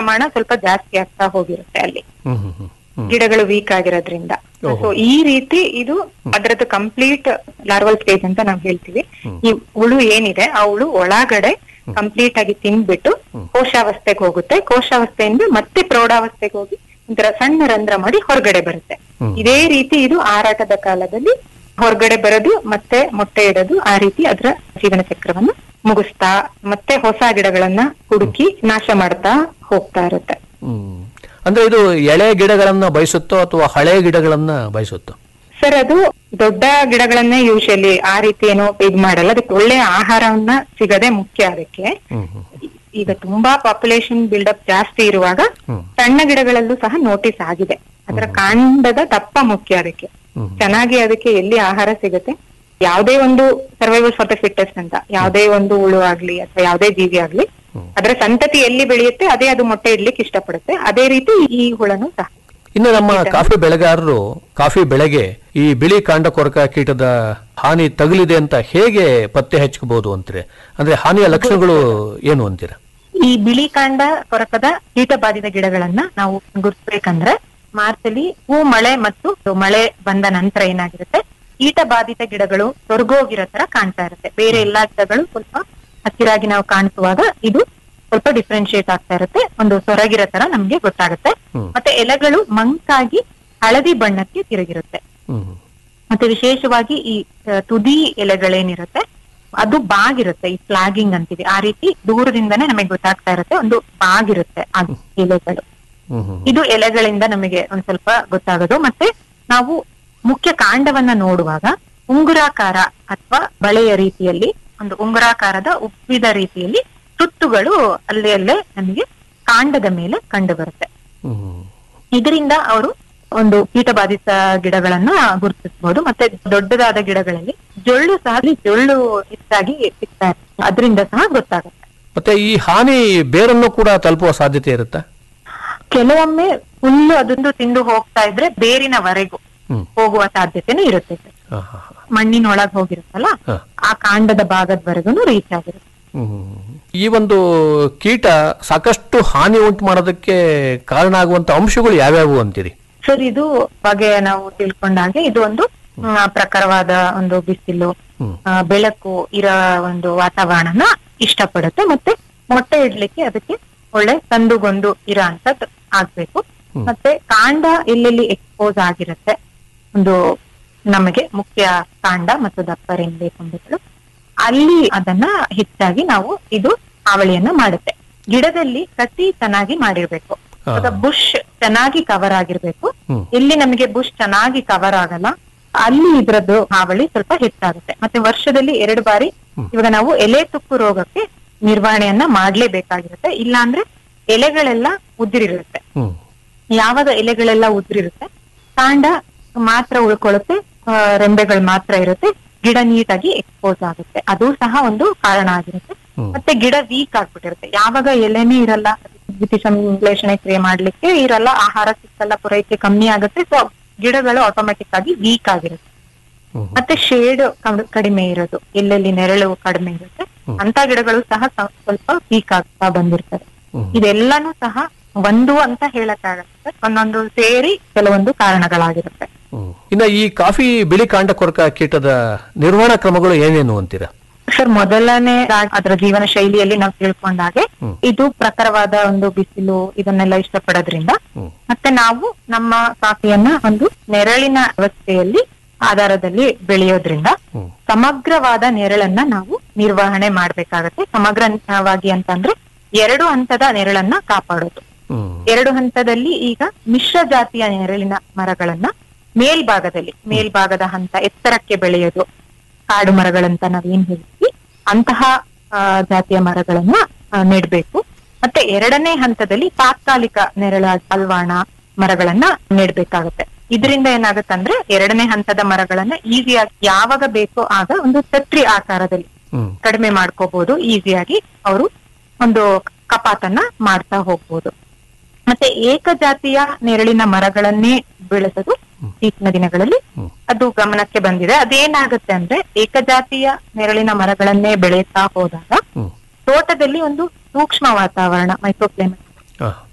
ಪ್ರಮಾಣ ಸ್ವಲ್ಪ ಜಾಸ್ತಿ ಆಗ್ತಾ ಹೋಗಿರುತ್ತೆ ಅಲ್ಲಿ ಹ್ಮ್ ಹ್ಮ್ ಹ್ಮ್ ಹ್ಮ್ ಗಿಡಗಳು ವೀಕ್ ಆಗಿರೋದ್ರಿಂದ ಓಹೋ. ಸೊ ಈ ರೀತಿ ಇದು ಅದರದ್ದು ಕಂಪ್ಲೀಟ್ ಲಾರ್ವಲ್ ಸ್ಟೇಜ್ ಅಂತ ನಾವು ಹೇಳ್ತೀವಿ ಈ ಹುಳು ಏನಿದೆ ಆ ಹುಳು ಒಳಗಡೆ ಕಂಪ್ಲೀಟ್ ಆಗಿ ತಿಂದ್ಬಿಟ್ಟು ಕೋಶಾವಸ್ಥೆಗೆ ಹೋಗುತ್ತೆ ಕೋಶಾವಸ್ಥೆಯಿಂದ ಮತ್ತೆ ಪ್ರೌಢಾವಸ್ಥೆಗೆ ಹೋಗಿ ಒಂಥರ ಸಣ್ಣ ರಂಧ್ರ ಮಾಡಿ ಹೊರಗಡೆ ಬರುತ್ತೆ ಹ್ಮ್. ಇದೇ ರೀತಿ ಇದು ಆರಾಟದ ಕಾಲದಲ್ಲಿ ಹೊರಗಡೆ ಬರೋದು ಮತ್ತೆ ಮೊಟ್ಟೆ ಇಡೋದು ಆ ರೀತಿ ಅದರ ಜೀವನ ಚಕ್ರವನ್ನು ಮುಗಿಸ್ತಾ ಮತ್ತೆ ಹೊಸ ಗಿಡಗಳನ್ನ ಹುಡುಕಿ ನಾಶ ಮಾಡ್ತಾ ಹೋಗ್ತಾ ಇರುತ್ತೆ ಹ್ಮ್ ಅಂದ್ರೆ ಇದು ಎಳೆ ಗಿಡಗಳನ್ನ ಬಯಸುತ್ತೋ ಅಥವಾ ಹಳೆ ಗಿಡಗಳನ್ನ ಬಯಸುತ್ತೋ ಸರ್ ಅದು ದೊಡ್ಡ ಗಿಡಗಳನ್ನೇ ಯೂಶಲಿ ಆ ರೀತಿ ಏನೋ ಇದ್ ಮಾಡಲ್ಲ ಅದಕ್ಕೆ ಒಳ್ಳೆ ಆಹಾರವನ್ನ ಸಿಗದೆ ಮುಖ್ಯ ಅದಕ್ಕೆ ಹ್ಮ್ ಹ್ಮ್ ಈಗ ತುಂಬಾ ಪಾಪ್ಯುಲೇಷನ್ ಬಿಲ್ಡಪ್ ಜಾಸ್ತಿ ಇರುವಾಗ ಹ್ಮ್. ಸಣ್ಣ ಗಿಡಗಳಲ್ಲೂ ಸಹ ನೋಟಿಸ್ ಆಗಿದೆ ಅದರ ಕಾಂಡದ ದಪ್ಪ ಮುಖ್ಯ ಅದಕ್ಕೆ ಹ್ಮ್. ಚೆನ್ನಾಗಿ ಅದಕ್ಕೆ ಎಲ್ಲಿ ಆಹಾರ ಸಿಗುತ್ತೆ ಯಾವುದೇ ಒಂದು ಸರ್ವೈವಲ್ ಫಾರ್ ದ ಫಿಟ್ಟೆಸ್ಟ್ ಅಂತ ಯಾವುದೇ ಒಂದು ಹುಳು ಆಗ್ಲಿ ಅಥವಾ ಯಾವುದೇ ಜೀವಿ ಆಗ್ಲಿ ಅದರ ಸಂತತಿ ಎಲ್ಲಿ ಬೆಳೆಯುತ್ತೆ ಅದೇ ಅದು ಮೊಟ್ಟೆ ಇಡ್ಲಿಕ್ಕೆ ಇಷ್ಟಪಡುತ್ತೆ ಅದೇ ರೀತಿ ಈ ಹುಳನು ಸಹ ಇನ್ನು ನಮ್ಮ ಕಾಫಿ ಬೆಳೆಗಾರರು ಕಾಫಿ ಬೆಳೆಗೆ ಈ ಬಿಳಿ ಕಾಂಡ ಕೊರಕ ಕೀಟದ ಹಾನಿ ತಗುಲಿದೆ ಅಂತ ಹೇಗೆ ಪತ್ತೆ ಹಚ್ಚಬಹುದು ಅಂತೀರಿ ಅಂದ್ರೆ ಹಾನಿಯ ಲಕ್ಷಣಗಳು ಏನು ಅಂತೀರ ಈ ಬಿಳಿ ಕಾಂಡ ಕೊರಕದ ಕೀಟ ಬಾಧಿತ ಗಿಡಗಳನ್ನ ನಾವು ಗುರುತಿಸ್ಬೇಕಂದ್ರೆ ಮಾರ್ಚಲ್ಲಿ ಹೂ ಮಳೆ ಮತ್ತು ಮಳೆ ಬಂದ ನಂತರ ಏನಾಗಿರುತ್ತೆ ಕೀಟ ಬಾಧಿತ ಗಿಡಗಳು ತೊರ್ಗೋಗಿರೋ ತರ ಕಾಣ್ತಾ ಇರುತ್ತೆ ಬೇರೆ ಎಲ್ಲಾ ಗಿಡಗಳು ಸ್ವಲ್ಪ ಹಸಿರಾಗಿ ನಾವು ಕಾಣಿಸುವಾಗ ಇದು ಸ್ವಲ್ಪ ಡಿಫ್ರೆನ್ಶಿಯೇಟ್ ಆಗ್ತಾ ಇರುತ್ತೆ ಒಂದು ಸೊರಗಿರೋ ತರ ನಮ್ಗೆ ಗೊತ್ತಾಗುತ್ತೆ ಹ್ಮ್. ಮತ್ತೆ ಎಲೆಗಳು ಮಂಕಾಗಿ ಹಳದಿ ಬಣ್ಣಕ್ಕೆ ತಿರುಗಿರುತ್ತೆ ಹ್ಮ್ ಮತ್ತೆ ವಿಶೇಷವಾಗಿ ಈ ಆ, ತುದಿ ಎಲೆಗಳೇನಿರುತ್ತೆ ಅದು ಬಾಗಿರುತ್ತೆ ಈ ಫ್ಲಾಗಿಂಗ್ ಅಂತೀವಿ ಆ ರೀತಿ ದೂರದಿಂದನೇ ನಮಗೆ ಗೊತ್ತಾಗ್ತಾ ಇರುತ್ತೆ ಒಂದು ಬಾಗಿರುತ್ತೆ ಆ ಎಲೆಗಳು ಹ್ಮ್ ಹ್ಮ್ ಇದು ಎಲೆಗಳಿಂದ ನಮಗೆ ಒಂದ್ ಸ್ವಲ್ಪ ಗೊತ್ತಾಗೋದು ಮತ್ತೆ ನಾವು ಮುಖ್ಯ ಕಾಂಡವನ್ನ ನೋಡುವಾಗ ಉಂಗುರಾಕಾರ ಅಥವಾ ಬಳೆಯ ರೀತಿಯಲ್ಲಿ ಒಂದು ಉಂಗುರಾಕಾರದ ಉಬ್ಬಿದ ರೀತಿಯಲ್ಲಿ ಸುತ್ತುಗಳು ಅಲ್ಲೇ ಅಲ್ಲೇ ನಮಗೆ ಕಾಂಡದ ಮೇಲೆ ಕಂಡು ಬರುತ್ತೆ ಹ್ಮ್ ಇದರಿಂದ ಅವರು ಒಂದು ಕೀಟಬಾಧಿತ ಗಿಡಗಳನ್ನ ಗುರುತಿಸಬಹುದು ಮತ್ತೆ ದೊಡ್ಡದಾದ ಗಿಡಗಳಲ್ಲಿ ಜೊಳ್ಳು ಸಹ ಜೊಳ್ಳು ಹೆಚ್ಚಾಗಿ ಸಿಗ್ತಾ ಇರುತ್ತೆ ಅದರಿಂದ ಸಹ ಗೊತ್ತಾಗುತ್ತೆ ಮತ್ತೆ ಈ ಹಾನಿ ಬೇರನ್ನು ಕೂಡ ತಲುಪುವ ಸಾಧ್ಯತೆ ಇರುತ್ತಾ ಕೆಲವೊಮ್ಮೆ ಹುಲ್ಲು ಅದೊಂದು ತಿಂದು ಹೋಗ್ತಾ ಇದ್ರೆ ಬೇರಿನವರೆಗೂ ಹ್ಮ್ ಹೋಗುವ ಸಾಧ್ಯತೆನೂ ಇರುತ್ತೆ ಸರ್. ಹಾ, ಹಾ, ಹಾ. ಮಣ್ಣಿನೊಳಗ್ ಹೋಗಿರುತ್ತಲ್ಲ ಹಾ. ಆ ಕಾಂಡದ ಭಾಗದವರೆಗೂ ರೀಚ್ ಆಗಿರುತ್ತೆ ಹ್ಮ್. ಈ ಒಂದು ಕೀಟ ಸಾಕಷ್ಟು ಹಾನಿ ಉಂಟು ಮಾಡೋದಕ್ಕೆ ಕಾರಣ ಆಗುವಂತ ಅಂಶಗಳು ಯಾವ್ಯಾವು ಅಂತೀರಿ ಸರ್ ಇದು ಬಗ್ಗೆ ನಾವು ತಿಳ್ಕೊಂಡಾಗೆ ಇದು ಒಂದು ಆ, ಪ್ರಖರವಾದ ಒಂದು ಬಿಸಿಲು ಹ್ಮ್. ಆ, ಬೆಳಕು ಇರೋ ಒಂದು ವಾತಾವರಣನ ಇಷ್ಟಪಡುತ್ತೆ ಮತ್ತೆ ಮೊಟ್ಟೆ ಇಡ್ಲಿಕ್ಕೆ ಅದಕ್ಕೆ ಒಳ್ಳೆ ಸಂದುಗೊಂದು ಇರೋ ಅಂತದ್ ಆಗ್ಬೇಕು ಮತ್ತೆ ಕಾಂಡ ಎಲ್ಲೆಲ್ಲಿ ಎಕ್ಸ್ಪೋಸ್ ಆಗಿರುತ್ತೆ ಒಂದು ನಮಗೆ ಮುಖ್ಯ ಕಾಂಡ ಮತ್ತು ದಪ್ಪ ರೆಂಬೆ ಕೊಂಬೆಗಳು ಅಲ್ಲಿ ಅದನ್ನ ಹೆಚ್ಚಾಗಿ ನಾವು ಇದು ಹಾವಳಿಯನ್ನ ಮಾಡುತ್ತೆ ಗಿಡದಲ್ಲಿ ಕಸಿ ಚೆನ್ನಾಗಿ ಮಾಡಿರ್ಬೇಕು ಹಾ. ಬುಷ್ ಚೆನ್ನಾಗಿ ಕವರ್ ಆಗಿರ್ಬೇಕು ಹ್ಮ್. ಎಲ್ಲಿ ನಮಗೆ ಬುಷ್ ಚೆನ್ನಾಗಿ ಕವರ್ ಆಗಲ್ಲ ಅಲ್ಲಿ ಇದ್ರದ್ದು ಹಾವಳಿ ಸ್ವಲ್ಪ ಹೆಚ್ಚಾಗುತ್ತೆ ಮತ್ತೆ ವರ್ಷದಲ್ಲಿ ಎರಡು ಬಾರಿ ಇವಾಗ ನಾವು ಎಲೆ ತುಕ್ಕು ರೋಗಕ್ಕೆ ನಿರ್ವಹಣೆಯನ್ನ ಮಾಡ್ಲೇಬೇಕಾಗಿರುತ್ತೆ ಇಲ್ಲ ಅಂದ್ರೆ ಎಲೆಗಳೆಲ್ಲ ಉದುರಿರುತ್ತೆ ಹ್ಮ್ ಯಾವಾಗ ಎಲೆಗಳೆಲ್ಲ ಉದುರಿರುತ್ತೆ ಕಾಂಡ ಮಾತ್ರ ಉಳ್ಕೊಳ್ಳುತ್ತೆ ಆ, ರೆಂಬೆಗಳು ಮಾತ್ರ ಇರುತ್ತೆ ಗಿಡ ನೀಟಾಗಿ ಎಕ್ಸ್ಪೋಸ್ ಆಗುತ್ತೆ ಅದು ಸಹ ಒಂದು ಕಾರಣ ಆಗಿರುತ್ತೆ ಹ್ಮ್. ಮತ್ತೆ ಗಿಡ ವೀಕ್ ಆಗ್ಬಿಟ್ಟಿರುತ್ತೆ ಯಾವಾಗ ಎಲೆನೇ ಇರಲ್ಲ ದ್ಯುತಿ ಸಂಶ್ಲೇಷಣೆ ಕ್ರಿಯೆ ಮಾಡ್ಲಿಕ್ಕೆ ಇರಲ್ಲ ಆಹಾರ ಸಿಕ್ಕಲ್ಲ ಪೂರೈಕೆ ಕಮ್ಮಿ ಆಗುತ್ತೆ ಸೊ ಗಿಡಗಳು ಆಟೋಮೆಟಿಕ್ ಆಗಿ ವೀಕ್ ಆಗಿರುತ್ತೆ ಹ್ಮ್. ಮತ್ತೆ ಶೇಡ್ ಕಡಿಮೆ ಇರೋದು ಎಲ್ಲೆಲ್ಲಿ ನೆರಳು ಕಡಿಮೆ ಇರುತ್ತೆ ಅಂತ ಗಿಡಗಳು ಸಹ ಸ- ಸ್ವಲ್ಪ ವೀಕ್ ಆಗ್ತಾ ಬಂದಿರ್ತವೆ ಹ್ಮ್. ಇದೆಲ್ಲಾನು ಸಹ ಒಂದು ಅಂತ ಹೇಳಕ್ಕಾಗತ್ತೆ ಒಂದೊಂದು ಸೇರಿ ಕೆಲವೊಂದು ಕಾರಣಗಳಾಗಿರುತ್ತೆ ಹ್ಮ್. ಇನ್ನ ಈ ಕಾಫಿ ಬಿಳಿ ಕಾಂಡ ಕೊರಕ ಕೀಟದ ನಿರ್ವಹಣಾ ಕ್ರಮಗಳು ಏನೇನು ಅಂತೀರಾ ಸರ್ ಮೊದಲನೇ ಅದರ ಜೀವನ ಶೈಲಿಯಲ್ಲಿ ನಾವು ತಿಳ್ಕೊಂಡಾಗೆ ಹ್ಮ್. ಇದು ಪ್ರಖರವಾದ ಒಂದು ಬಿಸಿಲು ಇದನ್ನೆಲ್ಲ ಇಷ್ಟಪಡೋದ್ರಿಂದ ಹ್ಮ್. ಮತ್ತೆ ನಾವು ನಮ್ಮ ಕಾಫಿಯನ್ನ ಒಂದು ನೆರಳಿನ ವ್ಯವಸ್ಥೆಯಲ್ಲಿ ಆಧಾರದಲ್ಲಿ ಬೆಳೆಯೋದ್ರಿಂದ ಹ್ಮ್. ಸಮಗ್ರವಾದ ನೆರಳನ್ನ ನಾವು ನಿರ್ವಹಣೆ ಮಾಡ್ಬೇಕಾಗತ್ತೆ ಸಮಗ್ರವಾಗಿ ಅಂತಂದ್ರೆ ಎರಡು ಹಂತದ ನೆರಳನ್ನ ಕಾಪಾಡೋದು ಹ್ಮ್ ಎರಡು ಹಂತದಲ್ಲಿ ಈಗ ಮಿಶ್ರ ಜಾತಿಯ ನೆರಳಿನ ಮರಗಳನ್ನ ಮೇಲ್ಭಾಗದಲ್ಲಿ ಮೇಲ್ಭಾಗದ ಹಂತ ಎತ್ತರಕ್ಕೆ ಬೆಳೆಯೋದು ಕಾಡು ಮರಗಳಂತ ನಾವೇನ್ ಹೇಳ್ತೀವಿ ಅಂತಹ ಆ, ಜಾತಿಯ ಮರಗಳನ್ನ ಆ, ನೆಡ್ಬೇಕು ಮತ್ತೆ ಎರಡನೇ ಹಂತದಲ್ಲಿ ತಾತ್ಕಾಲಿಕ ನೆರಳ ಅಲ್ವಾಣ ಮರಗಳನ್ನ ನೆಡ್ಬೇಕಾಗತ್ತೆ ಇದರಿಂದ ಏನಾಗುತ್ತಂದ್ರೆ ಎರಡನೇ ಹಂತದ ಮರಗಳನ್ನ ಈಸಿಯಾಗಿ ಯಾವಾಗ ಬೇಕೋ ಆಗ ಒಂದು ಛತ್ರಿ ಆಕಾರದಲ್ಲಿ ಹ್ಮ್ ಕಡಿಮೆ ಮಾಡ್ಕೋಬಹುದು ಈಸಿಯಾಗಿ ಅವರು ಒಂದು ಕಪಾತನ್ನ ಮಾಡ್ತಾ ಹೋಗ್ಬೋದು ಮತ್ತೆ ಏಕಜಾತಿಯ ನೆರಳಿನ ಮರಗಳನ್ನೇ ಬೆಳೆಸೋದು ಇತ್ತೀಚಿನ ದಿನಗಳಲ್ಲಿ ಹ್ಮ್. ಅದು ಗಮನಕ್ಕೆ ಬಂದಿದೆ ಅದೇನಾಗುತ್ತೆ ಅಂದ್ರೆ ಏಕಜಾತಿಯ ನೆರಳಿನ ಮರಗಳನ್ನೇ ಬೆಳೆಯುತ್ತಾ ಹೋದಾಗ ಹ್ಮ್ ತೋಟದಲ್ಲಿ ಒಂದು ಸೂಕ್ಷ್ಮ ವಾತಾವರಣ ಮೈಕ್ರೋಕ್ಲೈಮೇಟ್ ಆ,